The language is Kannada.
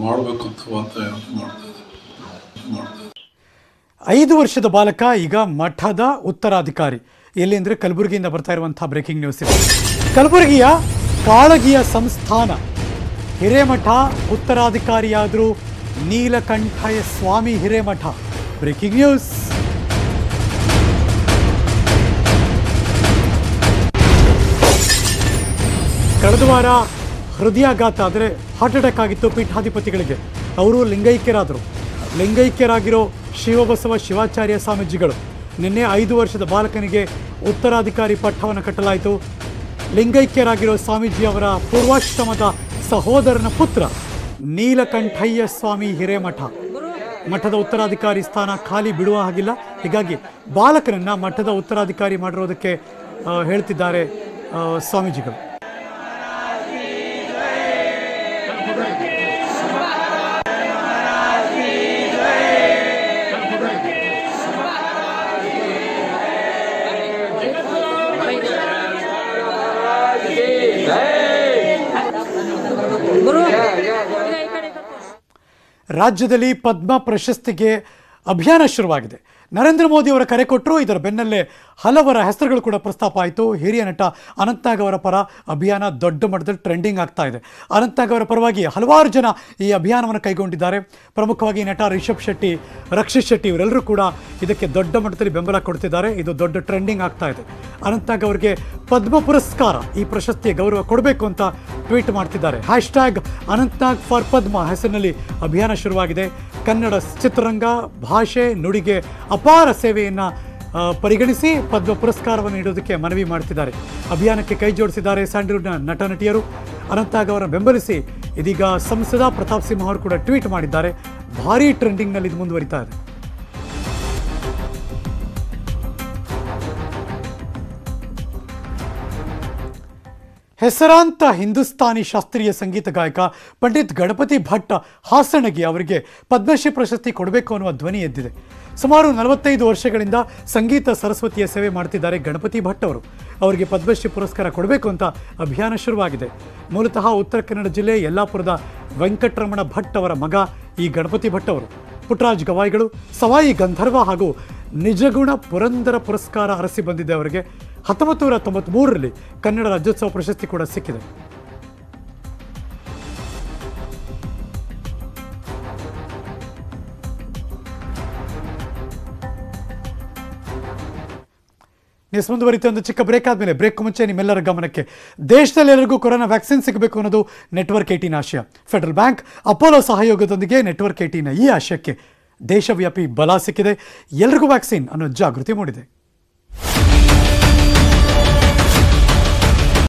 ಮಾಡಬೇಕು ಅಂತ ಒತ್ತಾಯ ಮಾಡ್ತಾ ಇದ್ದಾರೆ ಮಾಡ್ತಾ ಇದ್ದಾರೆ ಐದು ವರ್ಷದ ಬಾಲಕ ಈಗ ಮಠದ ಉತ್ತರಾಧಿಕಾರಿ ಎಲ್ಲಿ ಅಂದರೆ ಕಲಬುರಗಿಯಿಂದ ಬರ್ತಾ ಇರುವಂತಹ ಬ್ರೇಕಿಂಗ್ ನ್ಯೂಸ್ ಇದೆ ಕಲಬುರಗಿಯ ಕಾಳಗಿಯ ಸಂಸ್ಥಾನ ಹಿರೇಮಠ ಉತ್ತರಾಧಿಕಾರಿಯಾದರೂ ನೀಲಕಂಠಯ ಸ್ವಾಮಿ ಹಿರೇಮಠ ಬ್ರೇಕಿಂಗ್ ನ್ಯೂಸ್ ಕಳೆದ ವಾರ ಹೃದಯಾಘಾತ ಅಂದರೆ ಹಾರ್ಟ್ ಅಟ್ಯಾಕ್ ಆಗಿತ್ತು ಪೀಠಾಧಿಪತಿಗಳಿಗೆ ಅವರು ಲಿಂಗೈಕ್ಯರಾದರು ಲಿಂಗೈಕ್ಯರಾಗಿರೋ ಶಿವಬಸವ ಶಿವಾಚಾರ್ಯ ಸ್ವಾಮೀಜಿಗಳು ನಿನ್ನೆ ಐದು ವರ್ಷದ ಬಾಲಕನಿಗೆ ಉತ್ತರಾಧಿಕಾರಿ ಪಟ್ಟವನ್ನು ಕಟ್ಟಲಾಯಿತು ಲಿಂಗೈಕ್ಯರಾಗಿರೋ ಸ್ವಾಮೀಜಿ ಅವರ ಪೂರ್ವಾಶ್ರಮದ ಸಹೋದರನ ಪುತ್ರ ನೀಲಕಂಠಯ್ಯ ಸ್ವಾಮಿ ಹಿರೇಮಠ ಮಠದ ಉತ್ತರಾಧಿಕಾರಿ ಸ್ಥಾನ ಖಾಲಿ ಬಿಡುವ ಹಾಗಿಲ್ಲ ಹೀಗಾಗಿ ಬಾಲಕನನ್ನ ಮಠದ ಉತ್ತರಾಧಿಕಾರಿ ಮಾಡಿರೋದಕ್ಕೆ ಆ, ಹೇಳ್ತಿದ್ದಾರೆ ಆ, ಸ್ವಾಮೀಜಿಗಳು ರಾಜ್ಯದಲ್ಲಿ ಪದ್ಮ ಪ್ರಶಸ್ತಿಗೆ ಅಭಿಯಾನ ಶುರುವಾಗಿದೆ ನರೇಂದ್ರ ಮೋದಿ ಅವರ ಕರೆ ಕೊಟ್ಟರು ಇದರ ಬೆನ್ನಲ್ಲೇ ಹಲವರ ಹೆಸರುಗಳು ಕೂಡ ಪ್ರಸ್ತಾಪ ಆಯಿತು ಹಿರಿಯ ನಟ ಅನಂತ್ನಾಗ್ ಅವರ ಪರ ಅಭಿಯಾನ ದೊಡ್ಡ ಮಟ್ಟದಲ್ಲಿ ಟ್ರೆಂಡಿಂಗ್ ಆಗ್ತಾ ಇದೆ ಅನಂತ್ನಾಗ್ ಅವರ ಪರವಾಗಿ ಹಲವಾರು ಜನ ಈ ಅಭಿಯಾನವನ್ನು ಕೈಗೊಂಡಿದ್ದಾರೆ ಪ್ರಮುಖವಾಗಿ ನಟ ರಿಷಬ್ ಶೆಟ್ಟಿ ರಕ್ಷಿತ್ ಶೆಟ್ಟಿ ಇವರೆಲ್ಲರೂ ಕೂಡ ಇದಕ್ಕೆ ದೊಡ್ಡ ಮಟ್ಟದಲ್ಲಿ ಬೆಂಬಲ ಕೊಡ್ತಿದ್ದಾರೆ ಇದು ದೊಡ್ಡ ಟ್ರೆಂಡಿಂಗ್ ಆಗ್ತಾ ಇದೆ ಅನಂತ್ನಾಗ್ ಅವರಿಗೆ ಪದ್ಮ ಪುರಸ್ಕಾರ ಈ ಪ್ರಶಸ್ತಿಯ ಗೌರವ ಕೊಡಬೇಕು ಅಂತ ಟ್ವೀಟ್ ಮಾಡ್ತಿದ್ದಾರೆ hashtag Anantnag for Padma ಹೆಸರಿನಲ್ಲಿ ಅಭಿಯಾನ ಶುರುವಾಗಿದೆ ಕನ್ನಡ ಚಿತ್ರರಂಗ ಭಾಷೆ ನುಡಿಗೆ ಅಪಾರ ಸೇವೆಯನ್ನು ಆ, ಪರಿಗಣಿಸಿ ಪದ್ಮ ಪುರಸ್ಕಾರವನ್ನು ನೀಡೋದಕ್ಕೆ ಮನವಿ ಮಾಡ್ತಿದ್ದಾರೆ ಅಭಿಯಾನಕ್ಕೆ ಕೈ ಜೋಡಿಸಿದ್ದಾರೆ ಸ್ಯಾಂಡಲ್ವುಡ್ನ ನಟ ನಟಿಯರು ಅನಂತಾಗ್ ಅವರ ಬೆಂಬಲಿಸಿ ಇದೀಗ ಸಂಸದ ಪ್ರತಾಪ್ ಸಿಂಹ ಅವರು ಕೂಡ ಟ್ವೀಟ್ ಮಾಡಿದ್ದಾರೆ ಭಾರೀ ಟ್ರೆಂಡಿಂಗ್ನಲ್ಲಿ ಇದು ಮುಂದುವರಿತಾ ಇದೆ ಹೆಸರಾಂತ ಹಿಂದೂಸ್ತಾನಿ ಶಾಸ್ತ್ರೀಯ ಸಂಗೀತ ಗಾಯಕ ಪಂಡಿತ್ ಗಣಪತಿ ಭಟ್ ಹಾಸಣಗಿ ಅವರಿಗೆ ಪದ್ಮಶ್ರೀ ಪ್ರಶಸ್ತಿ ಕೊಡಬೇಕು ಅನ್ನುವ ಧ್ವನಿ ಎದ್ದಿದೆ ಸುಮಾರು ನಲವತ್ತೈದು ವರ್ಷಗಳಿಂದ ಸಂಗೀತ ಸರಸ್ವತಿಯ ಸೇವೆ ಮಾಡ್ತಿದ್ದಾರೆ ಗಣಪತಿ ಭಟ್ ಅವರು ಅವರಿಗೆ ಪದ್ಮಶ್ರೀ ಪುರಸ್ಕಾರ ಕೊಡಬೇಕು ಅಂತ ಅಭಿಯಾನ ಶುರುವಾಗಿದೆ ಮೂಲತಃ ಉತ್ತರ ಕನ್ನಡ ಜಿಲ್ಲೆ ಯಲ್ಲಾಪುರದ ವೆಂಕಟರಮಣ ಭಟ್ ಅವರ ಮಗ ಈ ಗಣಪತಿ ಭಟ್ ಅವರು ಪುಟ್ಟರಾಜ್ ಗವಾಯಿಗಳು ಸವಾಯಿ ಗಂಧರ್ವ ಹಾಗೂ ನಿಜಗುಣ ಪುರಂದರ ಪುರಸ್ಕಾರ ಅರಸಿ ಬಂದಿದೆ ಅವರಿಗೆ ಹತ್ತೊಂಬತ್ತು ನೂರ ತೊಂಬತ್ಮೂರರಲ್ಲಿ ಕನ್ನಡ ರಾಜ್ಯೋತ್ಸವ ಪ್ರಶಸ್ತಿ ಕೂಡ ಸಿಕ್ಕಿದೆ ನ್ಯೂಸ್ ಮುಂದುವರಿತ ಒಂದು ಚಿಕ್ಕ ಬ್ರೇಕ್ ಆದಮೇಲೆ ಬ್ರೇಕ್ ಮುಂಚೆ ನಿಮ್ಮೆಲ್ಲರ ಗಮನಕ್ಕೆ ದೇಶದಲ್ಲಿ ಎಲ್ಲರಿಗೂ ಕೊರೋನಾ ವ್ಯಾಕ್ಸಿನ್ ಸಿಗಬೇಕು ಅನ್ನೋದು ನೆಟ್ವರ್ಕ್ ಏಟೀನ್ ಆಶಯ ಫೆಡರಲ್ ಬ್ಯಾಂಕ್ ಅಪೋಲೋ ಸಹಯೋಗದೊಂದಿಗೆ ನೆಟ್ವರ್ಕ್ ಏಟೀನ್ ಈ ಆಶಯಕ್ಕೆ ದೇಶವ್ಯಾಪಿ ಬಲ ಸಿಕ್ಕಿದೆ ಎಲ್ರಿಗೂ ವ್ಯಾಕ್ಸಿನ್ ಅನ್ನೋ ಜಾಗೃತಿ ಮೂಡಿದೆ